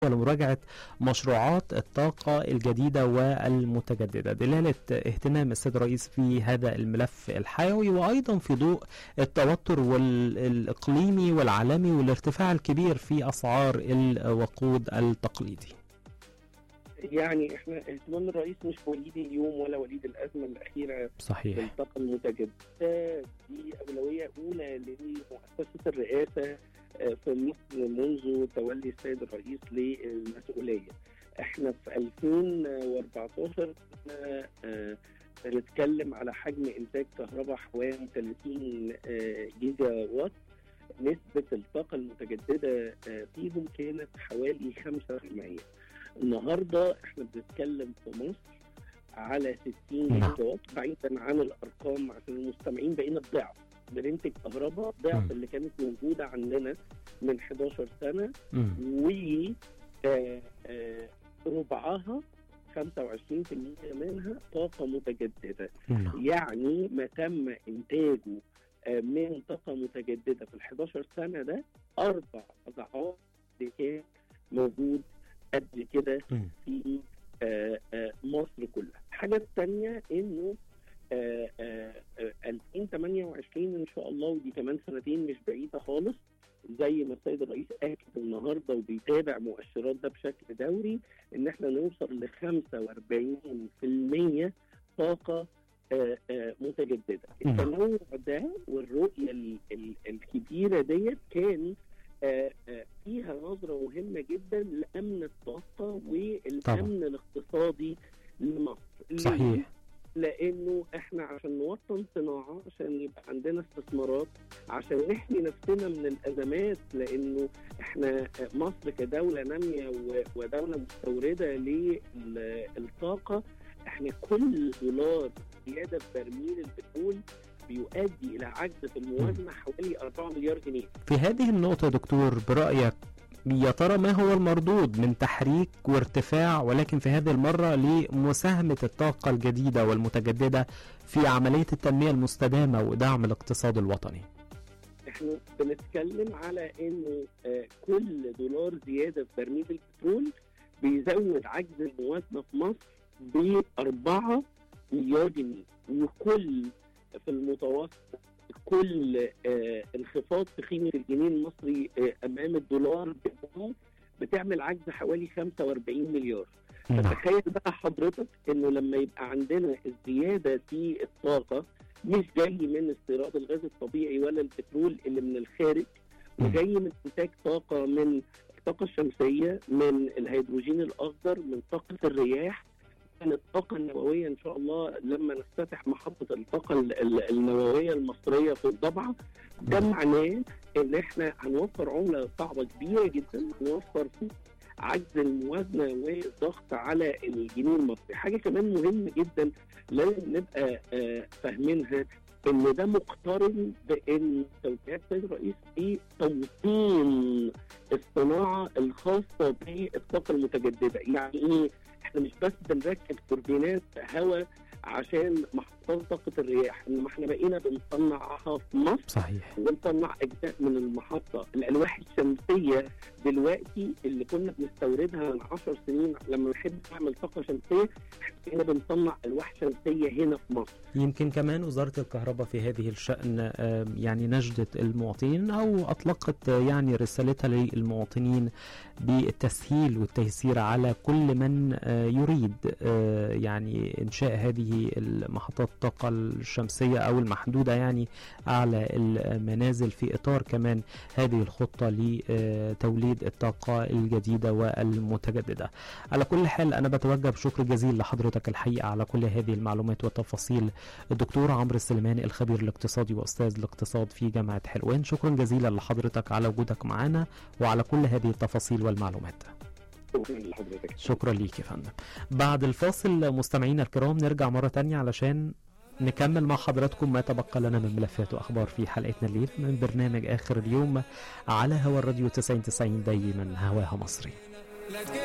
لمراجعة مشروعات الطاقة الجديدة والمتجددة دلالة اهتمام السيد الرئيس في هذا الملف الحيوي وأيضا في ضوء التوتر الإقليمي والعالمي والارتفاع الكبير في أسعار الوقود التقليدي يعني احنا اهتمام الرئيس مش وليد اليوم ولا وليد الازمه الاخيره صحيح بالطاقه المتجدده دي اولويه اولى لمؤسسه الرئاسه في مصر منذ تولي السيد الرئيس للمسؤوليه. احنا في 2014 بنتكلم على حجم انتاج كهرباء حوالي 30 جيجا وات نسبة الطاقة المتجددة فيهم كانت حوالي 5%. النهارده احنا بنتكلم في مصر على 60 جيجا وات بعيدا عن الارقام عشان المستمعين بقينا الضعف بننتج كهرباء ضعف اللي كانت موجوده عندنا من 11 سنه و ربعها 25% منها طاقة متجددة يعني ما تم إنتاجه من طاقة متجددة في ال 11 سنة ده أربع أضعاف اللي كان موجود قد كده في آآ آآ مصر كلها الحاجة الثانية إنه 2028 إن شاء الله ودي كمان سنتين مش بعيدة خالص زي ما السيد الرئيس اكد النهارده وبيتابع مؤشرات ده بشكل دوري ان احنا نوصل ل 45% طاقه آآ آآ متجدده. التنوع ده والرؤيه ال ال الكبيره ديت كان آآ فيها نظره مهمه جدا لامن الطاقه والامن الاقتصادي لمصر. صحيح. لانه احنا عشان نوطن صناعه عشان يبقى عندنا استثمارات عشان نحمي نفسنا من الازمات لانه احنا مصر كدوله ناميه ودوله مستورده للطاقه احنا كل دولار زياده في برميل البترول بيؤدي الى عجز في الموازنه حوالي 4 مليار جنيه. في هذه النقطه دكتور برايك يا ترى ما هو المردود من تحريك وارتفاع ولكن في هذه المرة لمساهمة الطاقة الجديدة والمتجددة في عملية التنمية المستدامة ودعم الاقتصاد الوطني احنا بنتكلم على انه كل دولار زيادة في برميل البترول بيزود عجز الموازنة في مصر ب 4 مليار جنيه وكل في المتوسط كل آه انخفاض في قيمه الجنيه المصري آه امام الدولار بتعمل عجز حوالي 45 مليار فتخيل بقى حضرتك انه لما يبقى عندنا الزياده في الطاقه مش جاي من استيراد الغاز الطبيعي ولا البترول اللي من الخارج وجاي من انتاج طاقه من الطاقه الشمسيه من الهيدروجين الاخضر من طاقه الرياح من الطاقة النووية إن شاء الله لما نفتتح محطة الطاقة النووية المصرية في الضبعة ده معناه إن إحنا هنوفر عملة صعبة كبيرة جدا هنوفر فيه عجز الموازنة وضغط على الجنيه المصري حاجة كمان مهمة جدا لازم نبقى فاهمينها ان ده مقترن بان توجيهات السيد الرئيس في توطين الصناعه الخاصه بالطاقه المتجدده، يعني ايه؟ احنا مش بس بنركب توربينات هواء عشان محطات طاقه الرياح، انما احنا بقينا بنصنعها في مصر صحيح وبنصنع اجزاء من المحطه، الالواح الشمسيه دلوقتي اللي كنا بنستوردها من 10 سنين لما نحب نعمل طاقه شمسيه احنا بنصنع الواح شمسيه هنا في مصر. يمكن كمان وزاره الكهرباء في هذه الشان يعني نجدت المواطنين او اطلقت يعني رسالتها للمواطنين بالتسهيل والتيسير على كل من يريد يعني انشاء هذه المحطات الطاقه الشمسيه او المحدوده يعني على المنازل في اطار كمان هذه الخطه لتوليد الطاقه الجديده والمتجدده. على كل حال انا بتوجه بشكر جزيل لحضرتك الحقيقه على كل هذه المعلومات والتفاصيل الدكتور عمرو السليماني الخبير الاقتصادي واستاذ الاقتصاد في جامعه حلوان شكرا جزيلا لحضرتك على وجودك معنا وعلى كل هذه التفاصيل والمعلومات. شكرا لحضرتك شكرا ليك يا فندم بعد الفاصل مستمعينا الكرام نرجع مرة تانية علشان نكمل مع حضراتكم ما تبقى لنا من ملفات وأخبار في حلقتنا الليل من برنامج آخر اليوم على هوا الراديو 99 دايما هواها مصري